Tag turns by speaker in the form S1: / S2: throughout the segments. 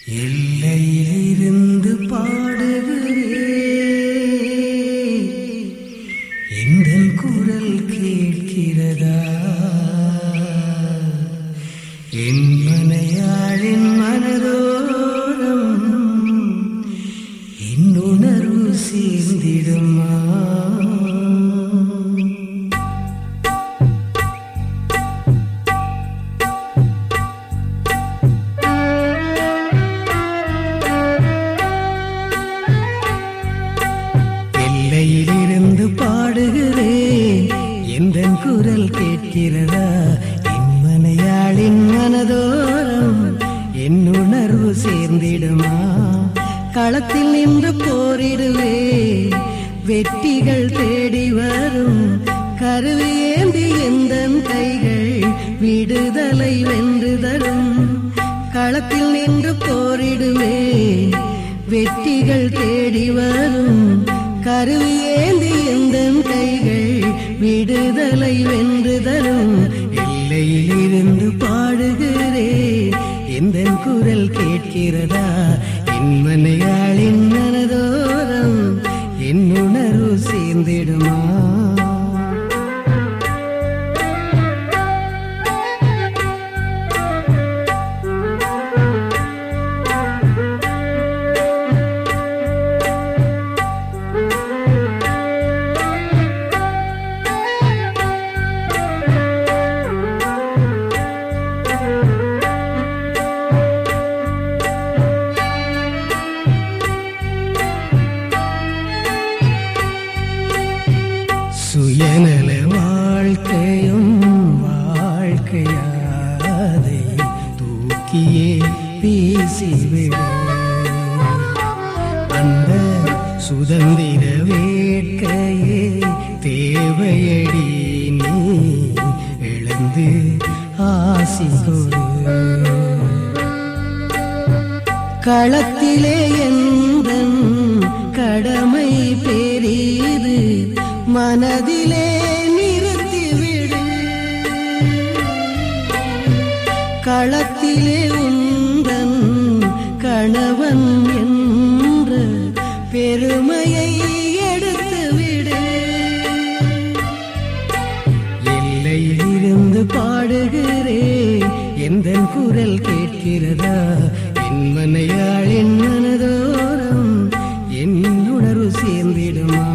S1: எல்லையிலிருந்து பாடுகிறே எந்த குரல் கேட்கிறதா என் மனையாளின் மனதோரம் என் உணர்வு சேர்ந்திடுமா எல்லையிலிருந்து பாடுகிறேன் எந்த குரல் கேட்கிறதா என் மனையாளின் மனதோரம் என் உணர்வு சேர்ந்திடுமா களத்தில் நின்று போரிடுவே வெற்றிகள் தேடி வரும் கருவி ஏந்தி எந்த கைகள் விடுதலை வென்று தரும் களத்தில் நின்று போரிடுவே வெற்றிகள் தேடி வரும் கருவி ஏந்தி எந்த கைகள் விடுதலை வென்று தரும் எல்லையில் இருந்து பாடுகிறேன் எந்த குரல் கேட்கிறதா என் மனையாளின் மனதோரம் என் உணர்வு சேர்ந்திடுமா சுயநல வாழ்க்கையும் வாழ்க்கையாதை தூக்கியே பேசிவிட அந்த சுதந்திர வேட்கையே தேவையடி நீ எழுந்து ஆசி கொடு களத்திலே எந்தன் கடமை பெரிது மனதிலே நிறுத்திவிடு களத்திலே உந்தன் கணவன் என்ற பெருமையை எடுத்துவிடு எல்லையிலிருந்து பாடுகிறேன் எந்த குரல் கேட்கிறதா என் மனையாளின் மனதோரம் என் உணர்வு சேர்ந்திடுமா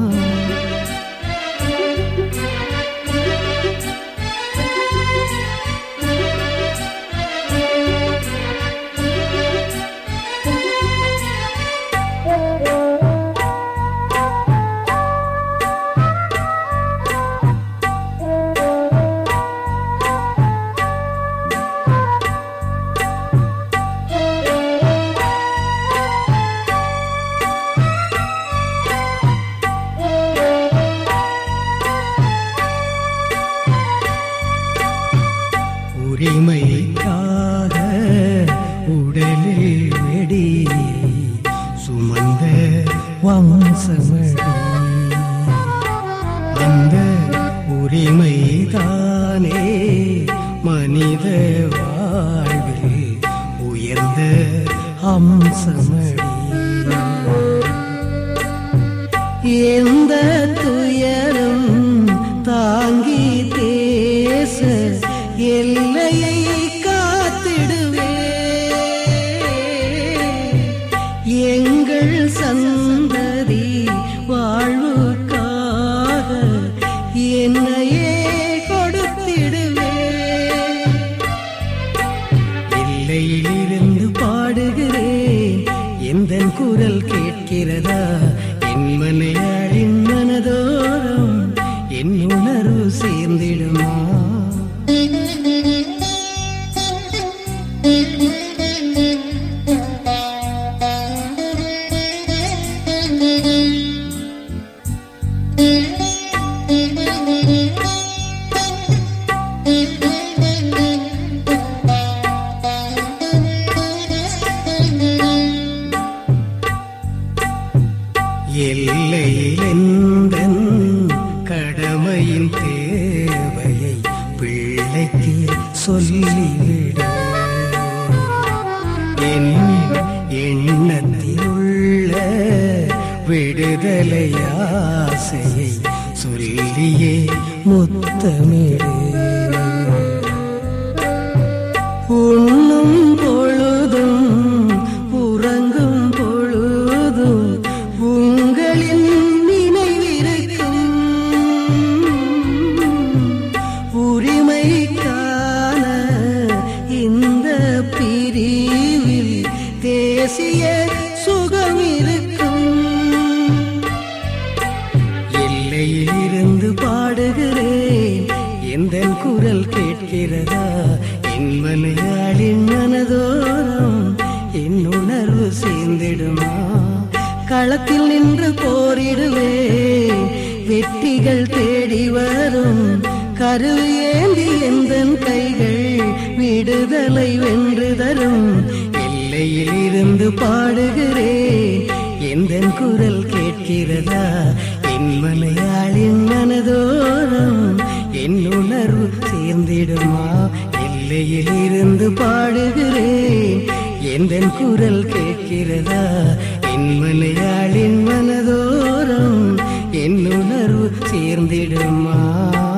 S1: உரிமைக்காக உடலில் வெடி சுமந்த வம்சமடி அந்த உரிமைதானே மனித வாழ்வில் உயர்ந்த அம்சமடி எந்த துயரும் தாங்கி தேச எல்லையை காத்திடுவே எங்கள் சந்ததி வாழ்வுக்காக என்னையே கொடுத்திடுவே எல்லையிலிருந்து பாடுகிறேன் எந்த குரல் கேட்கிறதா என் மனையாளின் மனதோரம் என் உணர்வு சேர்ந்திடுமா எல்லையில் எந்தன் கடமையின் தேவையை பிள்ளைக்கு சொல்லிவிட என் எண்ணத்தில் உள்ள விடுதலை ஆசையை சொல்லியே முத்தமிடு உண்ணும் பொழுதும் உறங்கும் பொழுதும் உங்களின் நினைவிருக்கும் உரிமைக்கான இந்த பிரிவில் தேசிய சுகம் இருக்கும் எல்லையிலிருந்து பாடுகிறேன் எந்த குரல் கேட்கிறதா என் மலையாளின் மனதோரம் என் உணர்வு சேர்ந்திடுமா களத்தில் நின்று போரிடுவேன் வெற்றிகள் தேடி வரும் கருவி ஏந்தி எந்த கைகள் விடுதலை வென்று தரும் எல்லையில் இருந்து பாடுகிறேன் எந்த குரல் கேட்கிறதா என் மலையாளின் மனதோரம் என் உணர்வு சேர்ந்திடுமா எல்லையில் இருந்து பாடுகிறேன் எந்த குரல் கேட்கிறதா என் மலையாளின் மனதோரம் என் உணர்வு சேர்ந்திடுமா